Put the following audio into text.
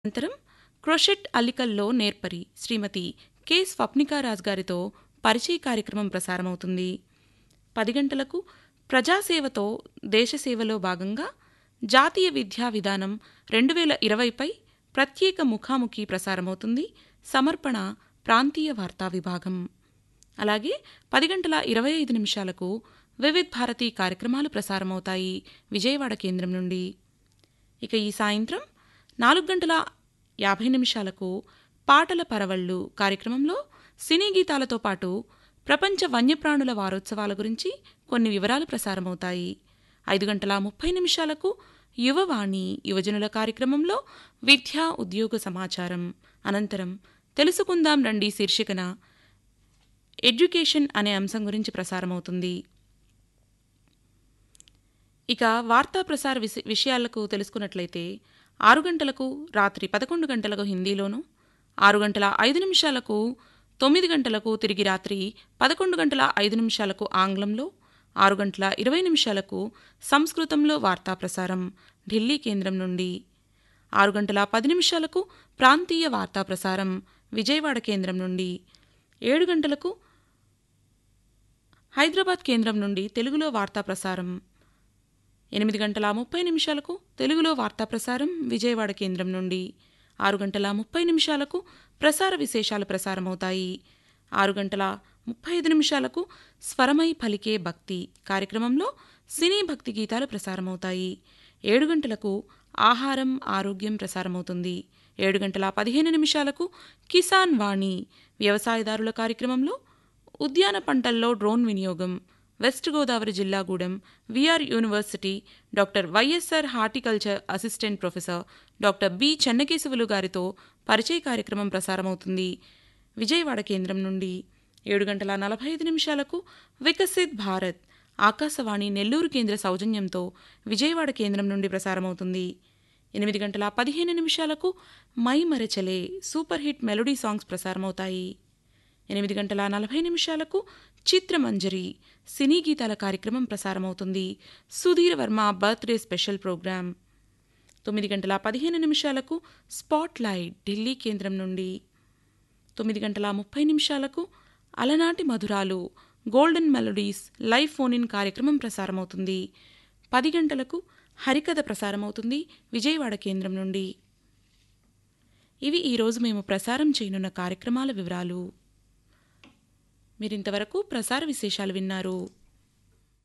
అనంతరం క్రోషెట్ అల్లికల్లో నేర్పరి శ్రీమతి కె స్వప్నికారాజ్ గారితో పరిచయ కార్యక్రమం ప్రసారమవుతుంది పది గంటలకు ప్రజాసేవతో దేశసేవలో భాగంగా జాతీయ విద్యా విధానం రెండు వేల ఇరవైపై ప్రత్యేక ముఖాముఖి ప్రసారమవుతుంది సమర్పణ ప్రాంతీయ వార్తా విభాగం అలాగే పది గంటల ఇరవై ఐదు నిమిషాలకు వివిధ్ భారతి కార్యక్రమాలు ప్రసారమవుతాయి విజయవాడ కేంద్రం నుండి ఇక ఈ సాయంత్రం నాలుగు గంటల యాభై నిమిషాలకు పాటల పరవళ్ళు కార్యక్రమంలో సినీ గీతాలతో పాటు ప్రపంచ వన్యప్రాణుల వారోత్సవాల గురించి కొన్ని వివరాలు ప్రసారమవుతాయి ఐదు గంటల ముప్పై నిమిషాలకు యువవాణి యువజనుల కార్యక్రమంలో విద్యా ఉద్యోగ సమాచారం అనంతరం తెలుసుకుందాం రండి శీర్షికన ఎడ్యుకేషన్ అనే అంశం గురించి ప్రసారమవుతుంది ఇక వార్తా ప్రసార విష- విషయాలకు తెలుసుకున్నట్లయితే ఆరు గంటలకు రాత్రి పదకొండు గంటలకు హిందీలోను ఆరు గంటల ఐదు నిమిషాలకు తొమ్మిది గంటలకు తిరిగి రాత్రి పదకొండు గంటల ఐదు నిమిషాలకు ఆంగ్లంలో ఆరు గంటల ఇరవై నిమిషాలకు సంస్కృతంలో వార్తా ప్రసారం ఢిల్లీ కేంద్రం నుండి ఆరు గంటల పది నిమిషాలకు ప్రాంతీయ వార్తా ప్రసారం విజయవాడ కేంద్రం నుండి ఏడు గంటలకు హైదరాబాద్ కేంద్రం నుండి తెలుగులో వార్తా ప్రసారం ఎనిమిది గంటల ముప్పై నిమిషాలకు తెలుగులో వార్తా ప్రసారం విజయవాడ కేంద్రం నుండి ఆరు గంటల ముప్పై నిమిషాలకు ప్రసార విశేషాలు ప్రసారమవుతాయి ఆరు గంటల ముప్పై ఐదు నిమిషాలకు స్వరమై పలికే భక్తి కార్యక్రమంలో సినీ భక్తి గీతాలు ప్రసారమవుతాయి ఏడు గంటలకు ఆహారం ఆరోగ్యం ప్రసారమవుతుంది ఏడు గంటల పదిహేను నిమిషాలకు కిసాన్ వాణి వ్యవసాయదారుల కార్యక్రమంలో ఉద్యాన పంటల్లో డ్రోన్ వినియోగం వెస్ట్ గోదావరి జిల్లా గూడెం V R university doctor YSR horticulture assistant professor doctor B Chennakesavulu గారితో పరిచయ కార్యక్రమం ప్రసారమవుతుంది విజయవాడ కేంద్రం నుండి ఏడు గంటల నలభై ఐదు నిమిషాలకు వికసిత్ భారత్ ఆకాశవాణి నెల్లూరు కేంద్ర సౌజన్యంతో విజయవాడ కేంద్రం నుండి ప్రసారమవుతుంది ఎనిమిది గంటల పదిహేను నిమిషాలకు మై మరచలే సూపర్ హిట్ మెలోడీ సాంగ్స్ ప్రసారమవుతాయి ఎనిమిది గంటల నలభై నిమిషాలకు చిత్రమంజరి సినీ గీతాల కార్యక్రమం ప్రసారమవుతుంది Sudheer Varma birthday special programme తొమ్మిది గంటల పదిహేను నిమిషాలకు స్పాట్ లైట్ ఢిల్లీ కేంద్రం నుండి తొమ్మిది గంటల ముప్పై నిమిషాలకు అలనాటి మధురాలు golden melodies live phone in కార్యక్రమం ప్రసారమవుతుంది పది గంటలకు హరికథ ప్రసారమవుతుంది విజయవాడ కేంద్రం నుండి ఇవి ఈరోజు మేము ప్రసారం చేయనున్న కార్యక్రమాల వివరాలు మీరింతవరకు ప్రసార విశేషాలు విన్నారు